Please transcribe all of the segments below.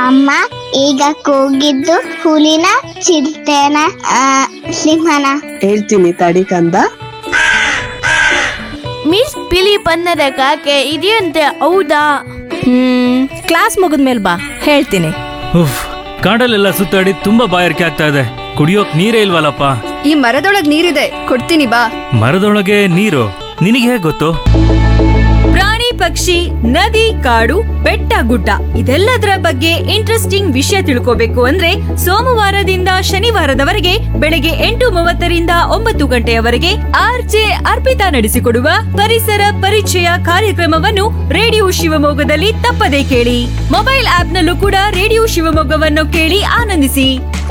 ಅಮ್ಮ ಈಗ ಕೂಗಿದ್ದು ಹುಲಿನ ಚಿರತೆನ ಆ, ಸಿಂಹನ ಹೇಳ್ತೀನಿ ತಡಿ ಕಂದ ಮಿಸ್ ಬಿಳಿ ಬಣ್ಣದ ಕಾಗೆ ಇದೆಯಂತೆ ಹೌದಾ ಹ್ಮ್ ಕ್ಲಾಸ್ ಮುಗಿದ್ಮೇಲೆ ಬಾ ಹೇಳ್ತೀನಿ ಉಫ್ ಕಾಡಲ್ಲೆಲ್ಲ ಸುತ್ತಾಡಿ ತುಂಬಾ ಬಾಯಾರಿಕೆ ಆಗ್ತಾ ಇದೆ ಕುಡಿಯೋಕ್ ನೀರೇ ಇಲ್ವಲ್ಲಪ್ಪ ಈ ಮರದೊಳಗ್ ನೀರಿದೆ ಕೊಡ್ತೀನಿ ಬಾ ಮರದೊಳಗೆ ನೀರು ನಿನಗೆ ಹೇಗ್ ಗೊತ್ತು ಪ್ರಾಣಿ ಪಕ್ಷಿ ನದಿ ಕಾಡು ಬೆಟ್ಟ ಗುಡ್ಡ ಇದೆಲ್ಲದರ ಬಗ್ಗೆ ಇಂಟ್ರೆಸ್ಟಿಂಗ್ ವಿಷಯ ತಿಳ್ಕೋಬೇಕು ಅಂದ್ರೆ ಸೋಮವಾರದಿಂದ ಶನಿವಾರದವರೆಗೆ ಬೆಳಗ್ಗೆ ಎಂಟು ಮೂವತ್ತರಿಂದ ಒಂಬತ್ತು ಗಂಟೆಯವರೆಗೆ ಆರ್ಜೆ ಅರ್ಪಿತಾ ನಡೆಸಿಕೊಡುವ ಪರಿಸರ ಪರಿಚಯ ಕಾರ್ಯಕ್ರಮವನ್ನು ರೇಡಿಯೋ ಶಿವಮೊಗ್ಗದಲ್ಲಿ ತಪ್ಪದೇ ಕೇಳಿ ಮೊಬೈಲ್ ಆಪ್ನಲ್ಲೂ ಕೂಡ ರೇಡಿಯೋ ಶಿವಮೊಗ್ಗವನ್ನು ಕೇಳಿ ಆನಂದಿಸಿ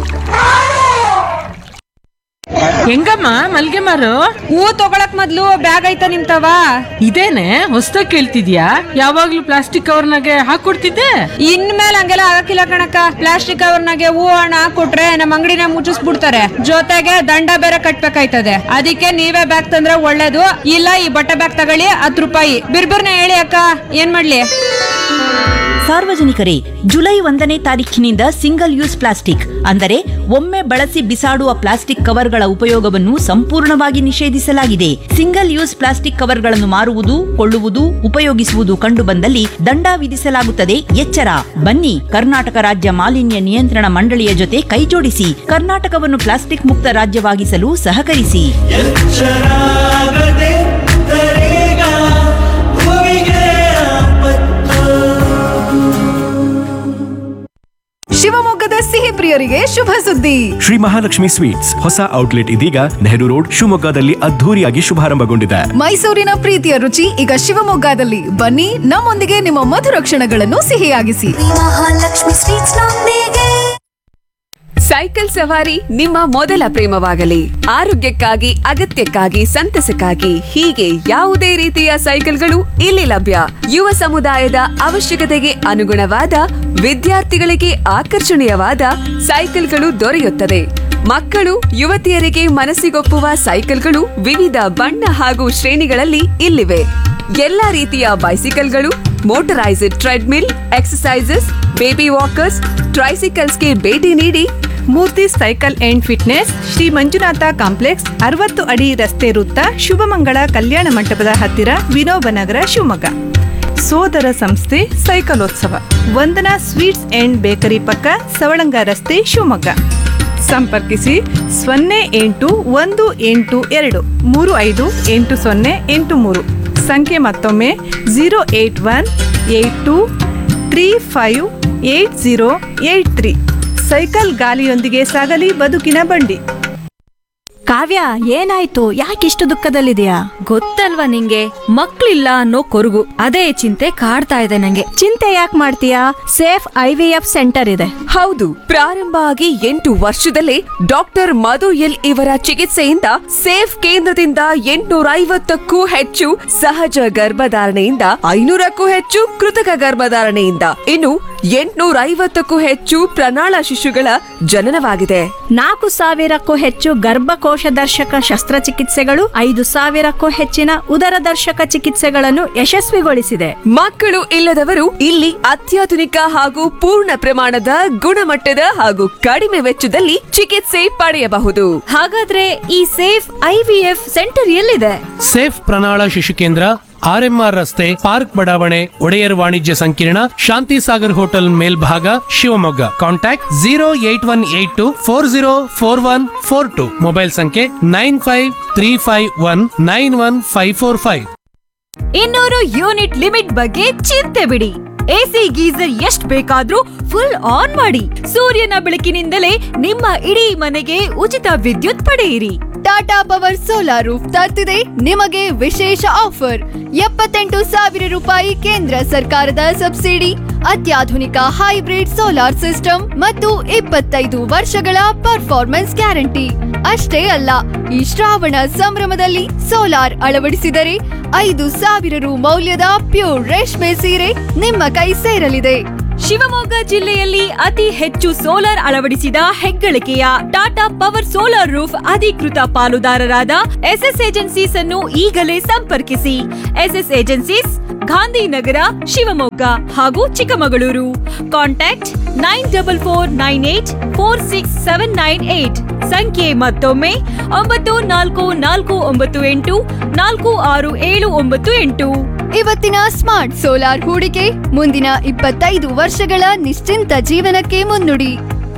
ಹೆಂಗಮ್ಮ ಮಲ್ಗೆ ಮಾರು ಹೂ ತಗೊಳಕ್ ಮೊದ್ಲು ಬ್ಯಾಗ್ ಐತ ನಿಮ್ತವ ಇದೇನೆ ಹೊಸ್ದಾಗ್ ಕೇಳ್ತಿದ್ಯಾ ಯಾವಾಗ್ಲೂ ಪ್ಲಾಸ್ಟಿಕ್ ಕವರ್ನಾಗೆ ಹಾಕೊಡ್ತಿದ್ದೆ ಇನ್ಮೇಲೆ ಹಂಗೆಲ್ಲ ಆಗಕ್ಕಿಲ್ಲ ಕಣಕ್ಕ ಪ್ಲಾಸ್ಟಿಕ್ ಕವರ್ನಾಗೆ ಹೂ ಹಣ ಕೊಟ್ರೆ ನಮ್ಮ ಅಂಗಡಿನ ಮುಚ್ಚಿಸ್ಬಿಡ್ತಾರೆ ಜೊತೆಗೆ ದಂಡ ಬೇರೆ ಕಟ್ಬೇಕಾಯ್ತದೆ ಅದಕ್ಕೆ ನೀವೇ ಬ್ಯಾಗ್ ತಂದ್ರೆ ಒಳ್ಳೇದು ಇಲ್ಲ ಈ ಬಟ್ಟೆ ಬ್ಯಾಗ್ ತಗೊಳ್ಳಿ ಹತ್ತು ರೂಪಾಯಿ ಬಿರ್ಬಿರ್ನ ಹೇಳಿ ಅಕ್ಕ ಏನ್ ಮಾಡ್ಲಿ ಸಾರ್ವಜನಿಕರೇ ಜುಲೈ ಒಂದನೇ ತಾರೀಖಿನಿಂದ ಸಿಂಗಲ್ ಯೂಸ್ ಪ್ಲಾಸ್ಟಿಕ್ ಅಂದರೆ ಒಮ್ಮೆ ಬಳಸಿ ಬಿಸಾಡುವ ಪ್ಲಾಸ್ಟಿಕ್ ಕವರ್ಗಳ ಉಪಯೋಗವನ್ನು ಸಂಪೂರ್ಣವಾಗಿ ನಿಷೇಧಿಸಲಾಗಿದೆ ಸಿಂಗಲ್ ಯೂಸ್ ಪ್ಲಾಸ್ಟಿಕ್ ಕವರ್ಗಳನ್ನು ಮಾರುವುದು ಕೊಳ್ಳುವುದು ಉಪಯೋಗಿಸುವುದು ಕಂಡುಬಂದಲ್ಲಿ ದಂಡ ವಿಧಿಸಲಾಗುತ್ತದೆ ಎಚ್ಚರ ಬನ್ನಿ ಕರ್ನಾಟಕ ರಾಜ್ಯ ಮಾಲಿನ್ಯ ನಿಯಂತ್ರಣ ಮಂಡಳಿಯ ಜೊತೆ ಕೈಜೋಡಿಸಿ ಕರ್ನಾಟಕವನ್ನು ಪ್ಲಾಸ್ಟಿಕ್ ಮುಕ್ತ ರಾಜ್ಯವಾಗಿಸಲು ಸಹಕರಿಸಿ ಶಿವಮೊಗ್ಗದ ಸಿಹಿ ಪ್ರಿಯರಿಗೆ ಶುಭ ಸುದ್ದಿ ಶ್ರೀ ಮಹಾಲಕ್ಷ್ಮಿ ಸ್ವೀಟ್ಸ್ ಹೊಸ ಔಟ್ಲೆಟ್ ಇದೀಗ ನೆಹರು ರೋಡ್ ಶಿವಮೊಗ್ಗದಲ್ಲಿ ಅದ್ಧೂರಿಯಾಗಿ ಶುಭಾರಂಭಗೊಂಡಿದೆ ಮೈಸೂರಿನ ಪ್ರೀತಿಯ ರುಚಿ ಈಗ ಶಿವಮೊಗ್ಗದಲ್ಲಿ ಬನ್ನಿ ನಮ್ಮೊಂದಿಗೆ ನಿಮ್ಮ ಮಧುರ ಕ್ಷಣಗಳನ್ನು ಸಿಹಿಯಾಗಿಸಿ ಸೈಕಲ್ ಸವಾರಿ ನಿಮ್ಮ ಮೊದಲ ಪ್ರೇಮವಾಗಲಿ ಆರೋಗ್ಯಕ್ಕಾಗಿ ಅಗತ್ಯಕ್ಕಾಗಿ ಸಂತಸಕ್ಕಾಗಿ ಹೀಗೆ ಯಾವುದೇ ರೀತಿಯ ಸೈಕಲ್ಗಳು ಇಲ್ಲಿ ಲಭ್ಯ ಯುವ ಸಮುದಾಯದ ಅವಶ್ಯಕತೆಗೆ ಅನುಗುಣವಾದ ವಿದ್ಯಾರ್ಥಿಗಳಿಗೆ ಆಕರ್ಷಣೀಯವಾದ ಸೈಕಲ್ಗಳು ದೊರೆಯುತ್ತದೆ ಮಕ್ಕಳು ಯುವತಿಯರಿಗೆ ಮನಸ್ಸಿಗೊಪ್ಪುವ ಸೈಕಲ್ಗಳು ವಿವಿಧ ಬಣ್ಣ ಹಾಗೂ ಶ್ರೇಣಿಗಳಲ್ಲಿ ಇಲ್ಲಿವೆ ಎಲ್ಲಾ ರೀತಿಯ ಬೈಸಿಕಲ್ಗಳು motorized treadmill exercises baby walkers ಟ್ರೈಸಿಕಲ್ಸ್ಗೆ ಭೇಟಿ ನೀಡಿ Murthy cycle and fitness Shri Manjunatha complex ಅರವತ್ತು ಅಡಿ ರಸ್ತೆ ವೃತ್ತ ಶುಭಮಂಗಳ ಕಲ್ಯಾಣ ಮಂಟಪದ ಹತ್ತಿರ ವಿನೋಬನಗರ ಶಿವಮೊಗ್ಗ ಸೋದರ ಸಂಸ್ಥೆ ಸೈಕಲೋತ್ಸವ ವಂದನಾ ಸ್ವೀಟ್ಸ್ ಅಂಡ್ ಬೇಕರಿ ಪಕ್ಕ ಸವಳಂಗ ರಸ್ತೆ ಶಿವಮೊಗ್ಗ ಸಂಪರ್ಕಿಸಿ ಸೊನ್ನೆ ಎಂಟು ಒಂದು ಎಂಟು ಎರಡು ಮೂರು ಐದು ಎಂಟು ಸೊನ್ನೆ ಎಂಟು ಮೂರು ಸಂಖ್ಯೆ ಮತ್ತೊಮ್ಮೆ zero eight one eight two three five eight zero eight three cycle ಗಾಲಿಯೊಂದಿಗೆ ಸಾಗಲಿ ಬದುಕಿನ ಬಂಡಿ ಕಾವ್ಯ ಏನಾಯ್ತು ಯಾಕಿಷ್ಟು ದುಃಖದಲ್ಲಿದೆಯಾ ಗೊತ್ತಲ್ವಾ ನಿಂಗೆ ಮಕ್ಳಿಲ್ಲ ಅನ್ನೋ ಕೊರಗು ಅದೇ ಚಿಂತೆ ಕಾಡ್ತಾ ಇದೆ ನಂಗೆ ಚಿಂತೆ ಯಾಕೆ ಮಾಡ್ತೀಯಾ safe I V F center ಇದೆ ಹೌದು ಪ್ರಾರಂಭ ಆಗಿ ಎಂಟು ವರ್ಷದಲ್ಲೇ ಡಾಕ್ಟರ್ ಮಧು ಎಲ್ ಇವರ ಚಿಕಿತ್ಸೆಯಿಂದ ಸೇಫ್ ಕೇಂದ್ರದಿಂದ ಎಂಟುನೂರ ಐವತ್ತಕ್ಕೂ ಹೆಚ್ಚು ಸಹಜ ಗರ್ಭಧಾರಣೆಯಿಂದ ಐನೂರಕ್ಕೂ ಹೆಚ್ಚು ಕೃತಕ ಗರ್ಭಧಾರಣೆಯಿಂದ ಇನ್ನು ಎಂಟುನೂರ ಐವತ್ತಕ್ಕೂ ಹೆಚ್ಚು ಪ್ರಣಾಳ ಶಿಶುಗಳ ಜನನವಾಗಿದೆ ನಾಲ್ಕು ಸಾವಿರಕ್ಕೂ ಹೆಚ್ಚು ಗರ್ಭಕೋಶ ದರ್ಶಕ ಶಸ್ತ್ರಚಿಕಿತ್ಸೆಗಳು ಐದು ಸಾವಿರಕ್ಕೂ ಹೆಚ್ಚಿನ ಉದರ ದರ್ಶಕ ಚಿಕಿತ್ಸೆಗಳನ್ನು ಯಶಸ್ವಿಗೊಳಿಸಿದೆ ಮಕ್ಕಳು ಇಲ್ಲದವರು ಇಲ್ಲಿ ಅತ್ಯಾಧುನಿಕ ಹಾಗೂ ಪೂರ್ಣ ಪ್ರಮಾಣದ ಗುಣಮಟ್ಟದ ಹಾಗೂ ಕಡಿಮೆ ವೆಚ್ಚದಲ್ಲಿ ಚಿಕಿತ್ಸೆ ಪಡೆಯಬಹುದು ಹಾಗಾದ್ರೆ ಈ ಸೇಫ್ ಐವಿಎಫ್ ಸೆಂಟರ್ ಎಲ್ಲಿದೆ ಸೇಫ್ ಪ್ರಣಾಳ ಶಿಶು ಕೇಂದ್ರ ಆರ್ಎಂಆರ್ ರಸ್ತೆ ಪಾರ್ಕ್ ಬಡಾವಣೆ ಒಡೆಯರ್ ವಾಣಿಜ್ಯ ಸಂಕೀರ್ಣ ಶಾಂತಿ ಸಾಗರ್ ಹೋಟೆಲ್ ಮೇಲ್ಭಾಗ Shivamogga contact zero eight one eight two four zero four one four two mobile ಸಂಖ್ಯೆ nine five three five one nine one five four five ಇನ್ನೂರು ಯೂನಿಟ್ ಲಿಮಿಟ್ ಬಗ್ಗೆ ಚಿಂತೆ ಬಿಡಿ ಎಸಿ ಗೀಸರ್ ಎಷ್ಟ್ ಬೇಕಾದ್ರೂ ಫುಲ್ ಆನ್ ಮಾಡಿ ಸೂರ್ಯನ ಬೆಳಕಿನಿಂದಲೇ ನಿಮ್ಮ ಇಡೀ ಮನೆಗೆ ಉಚಿತ ವಿದ್ಯುತ್ ಪಡೆಯಿರಿ ಟಾಟಾ ಪವರ್ ಸೋಲಾರ್ ರೂಫ್ ತರ್ತಿದೆ ನಿಮಗೆ ವಿಶೇಷ ಆಫರ್ ಎಪ್ಪತ್ತೆಂಟು ಸಾವಿರ ರೂಪಾಯಿ ಕೇಂದ್ರ ಸರ್ಕಾರದ ಸಬ್ಸಿಡಿ ಅತ್ಯಾಧುನಿಕ ಹೈಬ್ರಿಡ್ ಸೋಲಾರ್ ಸಿಸ್ಟಮ್ ಮತ್ತು ಇಪ್ಪತ್ತೈದು ವರ್ಷಗಳ ಪರ್ಫಾರ್ಮೆನ್ಸ್ ಗ್ಯಾರಂಟಿ ಅಷ್ಟೇ ಅಲ್ಲ ಈ ಶ್ರಾವಣ ಸಂಭ್ರಮದಲ್ಲಿ ಸೋಲಾರ್ ಅಳವಡಿಸಿದರೆ ಐದು ಸಾವಿರ ರು ಮೌಲ್ಯದ ಪ್ಯೂರ್ ರೇಷ್ಮೆ ಸೀರೆ ನಿಮ್ಮ ಕೈ ಸೇರಲಿದೆ ಶಿವಮೊಗ್ಗ ಜಿಲ್ಲೆಯಲ್ಲಿ ಅತಿ ಹೆಚ್ಚು ಸೋಲಾರ್ ಅಳವಡಿಸಿದ ಹೆಗ್ಗಳಿಕೆಯ ಟಾಟಾ ಪವರ್ ಸೋಲಾರ್ ರೂಫ್ ಅಧಿಕೃತ ಪಾಲುದಾರರಾದ ಎಸ್ಎಸ್ ಏಜೆನ್ಸೀಸ್ ಅನ್ನು ಈಗಲೇ ಸಂಪರ್ಕಿಸಿ ಎಸ್ಎಸ್ ಏಜೆನ್ಸೀಸ್ ಗಾಂಧಿನಗರ ಶಿವಮೊಗ್ಗ ಹಾಗೂ Chikkamagaluru contact nine double four nine eight four six seven nine eight ಸಂಖ್ಯೆ ಮತ್ತೊಮ್ಮೆ ಒಂಬತ್ತು ನಾಲ್ಕು ನಾಲ್ಕು ಒಂಬತ್ತು ಎಂಟು ನಾಲ್ಕು ಆರು ಏಳು ಒಂಬತ್ತು ಎಂಟು ಇವತ್ತಿನ ಸ್ಮಾರ್ಟ್ ಸೋಲಾರ್ ಹೂಡಿಕೆ ಮುಂದಿನ ಇಪ್ಪತ್ತೈದು ವರ್ಷಗಳ ನಿಶ್ಚಿಂತ ಜೀವನಕ್ಕೆ ಮುನ್ನುಡಿ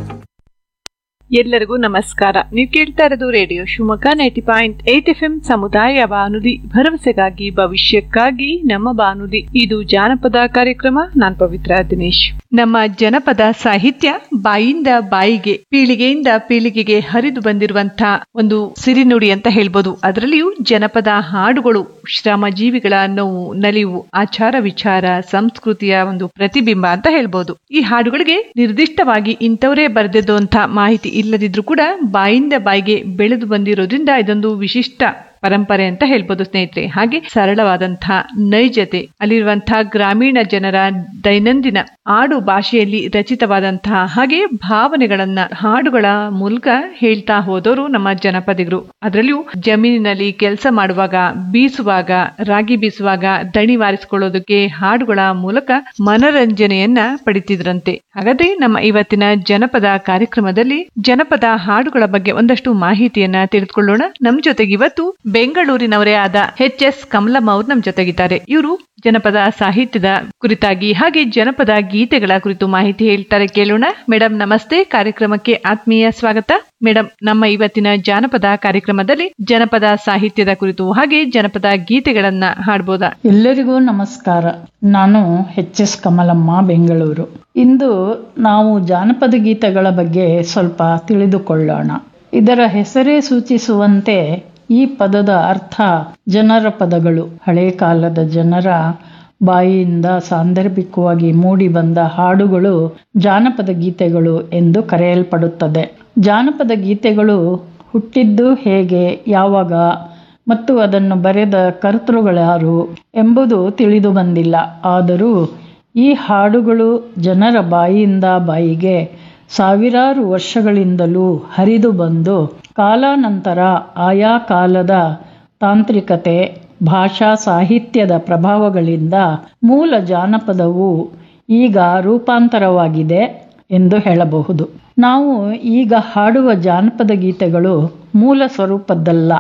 ಎಲ್ಲರಿಗೂ ನಮಸ್ಕಾರ ನೀವು ಕೇಳ್ತಾ ಇರೋದು radio Shivamogga ninety point eight F M ಸಮುದಾಯ ಬಾನುಲಿ ಭರವಸೆಗಾಗಿ ಭವಿಷ್ಯಕ್ಕಾಗಿ ನಮ್ಮ ಬಾನುಲಿ ಇದು ಜಾನಪದ ಕಾರ್ಯಕ್ರಮ ನಾನ್ ಪವಿತ್ರ ದಿನೇಶ್ ನಮ್ಮ ಜನಪದ ಸಾಹಿತ್ಯ ಬಾಯಿಂದ ಬಾಯಿಗೆ ಪೀಳಿಗೆಯಿಂದ ಪೀಳಿಗೆಗೆ ಹರಿದು ಬಂದಿರುವಂತ ಒಂದು ಸಿರಿನುಡಿ ಅಂತ ಹೇಳ್ಬೋದು ಅದರಲ್ಲಿಯೂ ಜನಪದ ಹಾಡುಗಳು ಶ್ರಮ ಜೀವಿಗಳ ನೋವು ನಲಿವು ಆಚಾರ ವಿಚಾರ ಸಂಸ್ಕೃತಿಯ ಒಂದು ಪ್ರತಿಬಿಂಬ ಅಂತ ಹೇಳ್ಬೋದು ಈ ಹಾಡುಗಳಿಗೆ ನಿರ್ದಿಷ್ಟವಾಗಿ ಇಂಥವರೇ ಬರೆದಿದ್ದು ಅಂತ ಮಾಹಿತಿ ಇಲ್ಲದಿದ್ರೂ ಕೂಡ ಬಾಯಿಂದ ಬಾಯಿಗೆ ಬೆಳೆದು ಬಂದಿರೋದ್ರಿಂದ ಇದೊಂದು ವಿಶಿಷ್ಟ ಪರಂಪರೆ ಅಂತ ಹೇಳ್ಬೋದು ಸ್ನೇಹಿತರೆ ಹಾಗೆ ಸರಳವಾದಂತಹ ನೈಜತೆ ಅಲ್ಲಿರುವಂತಹ ಗ್ರಾಮೀಣ ಜನರ ದೈನಂದಿನ ಆಡು ಭಾಷೆಯಲ್ಲಿ ರಚಿತವಾದಂತಹ ಹಾಗೆ ಭಾವನೆಗಳನ್ನ ಹಾಡುಗಳ ಮೂಲಕ ಹೇಳ್ತಾ ಹೋದವರು ನಮ್ಮ ಜನಪದಿಗರು ಅದರಲ್ಲಿಯೂ ಜಮೀನಿನಲ್ಲಿ ಕೆಲಸ ಮಾಡುವಾಗ ಬೀಸುವಾಗ ರಾಗಿ ಬೀಸುವಾಗ ದಣಿ ವಾರಿಸಿಕೊಳ್ಳೋದಕ್ಕೆ ಹಾಡುಗಳ ಮೂಲಕ ಮನರಂಜನೆಯನ್ನ ಪಡಿತಿದ್ರಂತೆ ಹಾಗಾದ್ರೆ ನಮ್ಮ ಇವತ್ತಿನ ಜನಪದ ಕಾರ್ಯಕ್ರಮದಲ್ಲಿ ಜನಪದ ಹಾಡುಗಳ ಬಗ್ಗೆ ಒಂದಷ್ಟು ಮಾಹಿತಿಯನ್ನ ತಿಳಿದುಕೊಳ್ಳೋಣ ನಮ್ ಜೊತೆಗೆ ಇವತ್ತು ಬೆಂಗಳೂರಿನವರೇ ಆದ ಎಚ್ ಎಸ್ ಕಮಲಮ್ಮ ಅವ್ರು ನಮ್ ಜೊತೆಗಿದ್ದಾರೆ ಇವರು ಜನಪದ ಸಾಹಿತ್ಯದ ಕುರಿತಾಗಿ ಹಾಗೆ ಜನಪದ ಗೀತೆಗಳ ಕುರಿತು ಮಾಹಿತಿ ಹೇಳ್ತಾರೆ ಕೇಳೋಣ ಮೇಡಮ್ ನಮಸ್ತೆ ಕಾರ್ಯಕ್ರಮಕ್ಕೆ ಆತ್ಮೀಯ ಸ್ವಾಗತ ಮೇಡಮ್ ನಮ್ಮ ಇವತ್ತಿನ ಜಾನಪದ ಕಾರ್ಯಕ್ರಮದಲ್ಲಿ ಜನಪದ ಸಾಹಿತ್ಯದ ಕುರಿತು ಹಾಗೆ ಜನಪದ ಗೀತೆಗಳನ್ನ ಹಾಡ್ಬೋದಾ ಎಲ್ಲರಿಗೂ ನಮಸ್ಕಾರ ನಾನು ಎಚ್ ಎಸ್ ಕಮಲಮ್ಮ ಬೆಂಗಳೂರು ಇಂದು ನಾವು ಜಾನಪದ ಗೀತೆಗಳ ಬಗ್ಗೆ ಸ್ವಲ್ಪ ತಿಳಿದುಕೊಳ್ಳೋಣ ಇದರ ಹೆಸರೇ ಸೂಚಿಸುವಂತೆ ಈ ಪದದ ಅರ್ಥ ಜನರ ಪದಗಳು ಹಳೆ ಕಾಲದ ಜನರ ಬಾಯಿಯಿಂದ ಸಾಂದರ್ಭಿಕವಾಗಿ ಮೂಡಿ ಬಂದ ಹಾಡುಗಳು ಜಾನಪದ ಗೀತೆಗಳು ಎಂದು ಕರೆಯಲ್ಪಡುತ್ತದೆ ಜಾನಪದ ಗೀತೆಗಳು ಹುಟ್ಟಿದ್ದು ಹೇಗೆ ಯಾವಾಗ ಮತ್ತು ಅದನ್ನು ಬರೆದ ಕರ್ತೃಗಳ್ಯಾರು ಎಂಬುದು ತಿಳಿದು ಬಂದಿಲ್ಲ ಆದರೂ ಈ ಹಾಡುಗಳು ಜನರ ಬಾಯಿಯಿಂದ ಬಾಯಿಗೆ ಸಾವಿರಾರು ವರ್ಷಗಳಿಂದಲೂ ಹರಿದು ಬಂದು ಕಾಲಾನಂತರ ಆಯಾ ಕಾಲದ ತಾಂತ್ರಿಕತೆ ಭಾಷಾ ಸಾಹಿತ್ಯದ ಪ್ರಭಾವಗಳಿಂದ ಮೂಲ ಜಾನಪದವು ಈಗ ರೂಪಾಂತರವಾಗಿದೆ ಎಂದು ಹೇಳಬಹುದು ನಾವು ಈಗ ಹಾಡುವ ಜಾನಪದ ಗೀತೆಗಳು ಮೂಲ ಸ್ವರೂಪದ್ದಲ್ಲ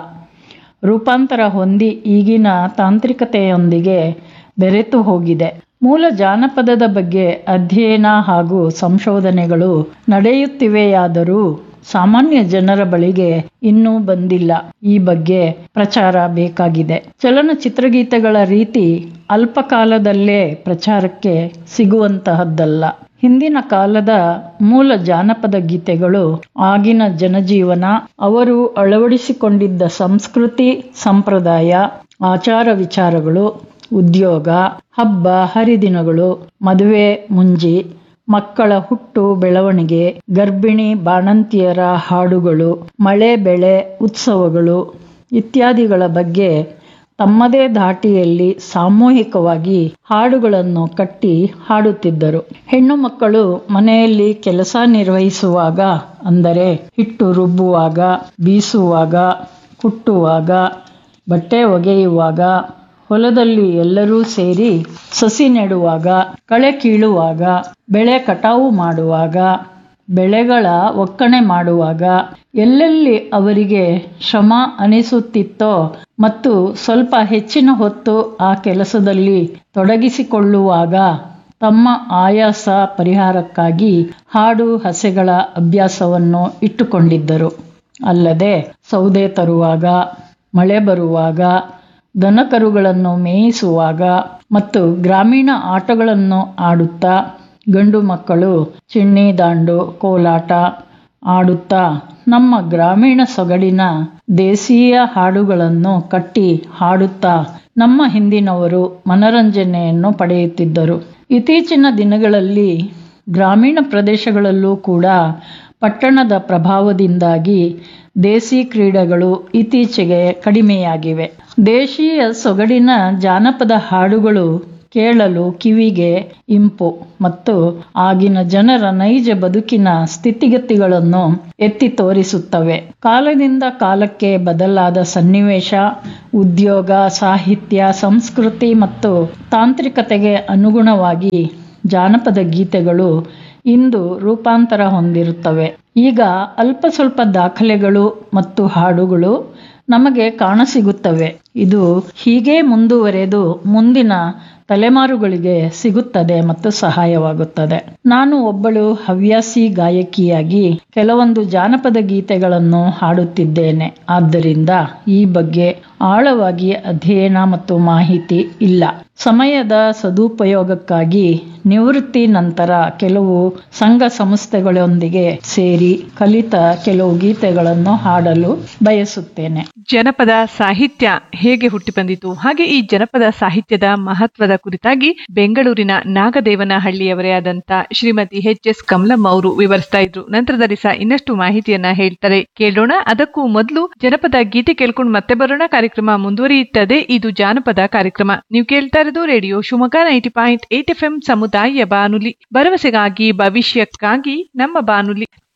ರೂಪಾಂತರ ಹೊಂದಿ ಈಗಿನ ತಾಂತ್ರಿಕತೆಯೊಂದಿಗೆ ಬೆರೆತು ಹೋಗಿದೆ ಮೂಲ ಜಾನಪದದ ಬಗ್ಗೆ ಅಧ್ಯಯನ ಹಾಗೂ ಸಂಶೋಧನೆಗಳು ನಡೆಯುತ್ತಿವೆಯಾದರೂ ಸಾಮಾನ್ಯ ಜನರ ಬಳಿಗೆ ಇನ್ನೂ ಬಂದಿಲ್ಲ ಈ ಬಗ್ಗೆ ಪ್ರಚಾರ ಬೇಕಾಗಿದೆ ಚಲನಚಿತ್ರಗೀತೆಗಳ ರೀತಿ ಅಲ್ಪಕಾಲದಲ್ಲೇ ಪ್ರಚಾರಕ್ಕೆ ಸಿಗುವಂತಹದ್ದಲ್ಲ ಹಿಂದಿನ ಕಾಲದ ಮೂಲ ಜಾನಪದ ಗೀತೆಗಳು ಆಗಿನ ಜನಜೀವನ ಅವರು ಅಳವಡಿಸಿಕೊಂಡಿದ್ದ ಸಂಸ್ಕೃತಿ ಸಂಪ್ರದಾಯ ಆಚಾರ ವಿಚಾರಗಳು ಉದ್ಯೋಗ ಹಬ್ಬ ಹರಿದಿನಗಳು ಮದುವೆ ಮುಂಜಿ ಮಕ್ಕಳ ಹುಟ್ಟು ಬೆಳವಣಿಗೆ ಗರ್ಭಿಣಿ ಬಾಣಂತಿಯರ ಹಾಡುಗಳು ಮಳೆ ಬೆಳೆ ಉತ್ಸವಗಳು ಇತ್ಯಾದಿಗಳ ಬಗ್ಗೆ ತಮ್ಮದೇ ಧಾಟಿಯಲ್ಲಿ ಸಾಮೂಹಿಕವಾಗಿ ಹಾಡುಗಳನ್ನು ಕಟ್ಟಿ ಹಾಡುತ್ತಿದ್ದರು ಹೆಣ್ಣು ಮಕ್ಕಳು ಮನೆಯಲ್ಲಿ ಕೆಲಸ ನಿರ್ವಹಿಸುವಾಗ ಅಂದರೆ ಹಿಟ್ಟು ರುಬ್ಬುವಾಗ ಬೀಸುವಾಗ ಕುಟ್ಟುವಾಗ ಬಟ್ಟೆ ಒಗೆಯುವಾಗ ಹೊಲದಲ್ಲಿ ಎಲ್ಲರೂ ಸೇರಿ ಸಸಿ ನೆಡುವಾಗ ಕಳೆ ಕೀಳುವಾಗ ಬೆಳೆ ಕಟಾವು ಮಾಡುವಾಗ ಬೆಳೆಗಳ ಒಕ್ಕಣೆ ಮಾಡುವಾಗ ಎಲ್ಲೆಲ್ಲಿ ಅವರಿಗೆ ಶ್ರಮ ಅನಿಸುತ್ತಿತ್ತೋ ಮತ್ತು ಸ್ವಲ್ಪ ಹೆಚ್ಚಿನ ಹೊತ್ತು ಆ ಕೆಲಸದಲ್ಲಿ ತೊಡಗಿಸಿಕೊಳ್ಳುವಾಗ ತಮ್ಮ ಆಯಾಸ ಪರಿಹಾರಕ್ಕಾಗಿ ಹಾಡು ಹಸೆಗಳ ಅಭ್ಯಾಸವನ್ನು ಇಟ್ಟುಕೊಂಡಿದ್ದರು ಅಲ್ಲದೆ ಸೌದೆ ತರುವಾಗ ಮಳೆ ಬರುವಾಗ ದನಕರುಗಳನ್ನು ಮೇಯಿಸುವಾಗ ಮತ್ತು ಗ್ರಾಮೀಣ ಆಟಗಳನ್ನು ಆಡುತ್ತಾ ಗಂಡು ಮಕ್ಕಳು ಚಿಣ್ಣಿ ದಾಂಡು ಕೋಲಾಟ ಆಡುತ್ತಾ ನಮ್ಮ ಗ್ರಾಮೀಣ ಸೊಗಡಿನ ದೇಸೀಯ ಹಾಡುಗಳನ್ನು ಕಟ್ಟಿ ಹಾಡುತ್ತಾ ನಮ್ಮ ಹಿಂದಿನವರು ಮನರಂಜನೆಯನ್ನು ಪಡೆಯುತ್ತಿದ್ದರು ಇತ್ತೀಚಿನ ದಿನಗಳಲ್ಲಿ ಗ್ರಾಮೀಣ ಪ್ರದೇಶಗಳಲ್ಲೂ ಕೂಡ ಪಟ್ಟಣದ ಪ್ರಭಾವದಿಂದಾಗಿ ದೇಸಿ ಕ್ರೀಡೆಗಳು ಇತ್ತೀಚೆಗೆ ಕಡಿಮೆಯಾಗಿವೆ ದೇಶೀಯ ಸೊಗಡಿನ ಜಾನಪದ ಹಾಡುಗಳು ಕೇಳಲು ಕಿವಿಗೆ ಇಂಪು ಮತ್ತು ಆಗಿನ ಜನರ ನೈಜ ಬದುಕಿನ ಸ್ಥಿತಿಗತಿಗಳನ್ನು ಎತ್ತಿ ತೋರಿಸುತ್ತವೆ ಕಾಲದಿಂದ ಕಾಲಕ್ಕೆ ಬದಲಾದ ಸನ್ನಿವೇಶ ಉದ್ಯೋಗ ಸಾಹಿತ್ಯ ಸಂಸ್ಕೃತಿ ಮತ್ತು ತಾಂತ್ರಿಕತೆಗೆ ಅನುಗುಣವಾಗಿ ಜಾನಪದ ಗೀತೆಗಳು ಇಂದು ರೂಪಾಂತರ ಹೊಂದಿರುತ್ತವೆ ಈಗ ಅಲ್ಪ ಸ್ವಲ್ಪ ದಾಖಲೆಗಳು ಮತ್ತು ಹಾಡುಗಳು ನಮಗೆ ಕಾಣಸಿಗುತ್ತವೆ ಇದು ಹೀಗೆ ಮುಂದುವರೆದು ಮುಂದಿನ ತಲೆಮಾರುಗಳಿಗೆ ಸಿಗುತ್ತದೆ ಮತ್ತು ಸಹಾಯವಾಗುತ್ತದೆ ನಾನು ಒಬ್ಬಳು ಹವ್ಯಾಸಿ ಗಾಯಕಿಯಾಗಿ ಕೆಲವೊಂದು ಜಾನಪದ ಗೀತೆಗಳನ್ನು ಹಾಡುತ್ತಿದ್ದೇನೆ ಆದ್ದರಿಂದ ಈ ಬಗ್ಗೆ ಆಳವಾಗಿ ಅಧ್ಯಯನ ಮತ್ತು ಮಾಹಿತಿ ಇಲ್ಲ ಸಮಯದ ಸದುಪಯೋಗಕ್ಕಾಗಿ ನಿವೃತ್ತಿ ನಂತರ ಕೆಲವು ಸಂಘ ಸಂಸ್ಥೆಗಳೊಂದಿಗೆ ಸೇರಿ ಕಲಿತ ಕೆಲವು ಗೀತೆಗಳನ್ನು ಹಾಡಲು ಬಯಸುತ್ತೇನೆ ಜನಪದ ಸಾಹಿತ್ಯ ಹೇಗೆ ಹುಟ್ಟಿ ಬಂದಿತು ಹಾಗೆ ಈ ಜನಪದ ಸಾಹಿತ್ಯದ ಮಹತ್ವದ ಕುರಿತಾಗಿ ಬೆಂಗಳೂರಿನ ನಾಗದೇವನಹಳ್ಳಿಯವರೇ ಆದಂತ ಶ್ರೀಮತಿ ಎಚ್ ಎಸ್ ಕಮಲಮ್ಮ ಅವರು ವಿವರಿಸ್ತಾ ಇದ್ರು ನಂತರದಲ್ಲಿ ಸಹ ಇನ್ನಷ್ಟು ಮಾಹಿತಿಯನ್ನ ಹೇಳ್ತಾರೆ ಕೇಳೋಣ ಅದಕ್ಕೂ ಮೊದಲು ಜನಪದ ಗೀತೆ ಕೇಳ್ಕೊಂಡು ಮತ್ತೆ ಬರೋಣ ಕಾರ್ಯಕ್ರಮ ಮುಂದುವರಿಯುತ್ತದೆ ಇದು ಜಾನಪದ ಕಾರ್ಯಕ್ರಮ ನೀವು ಕೇಳ್ತಾ ಇರೋದು radio Shivamogga ninety point eight F M ಸಮುದಾಯ ಬಾನುಲಿ ಭರವಸೆಗಾಗಿ ಭವಿಷ್ಯಕ್ಕಾಗಿ ನಮ್ಮ ಬಾನುಲಿ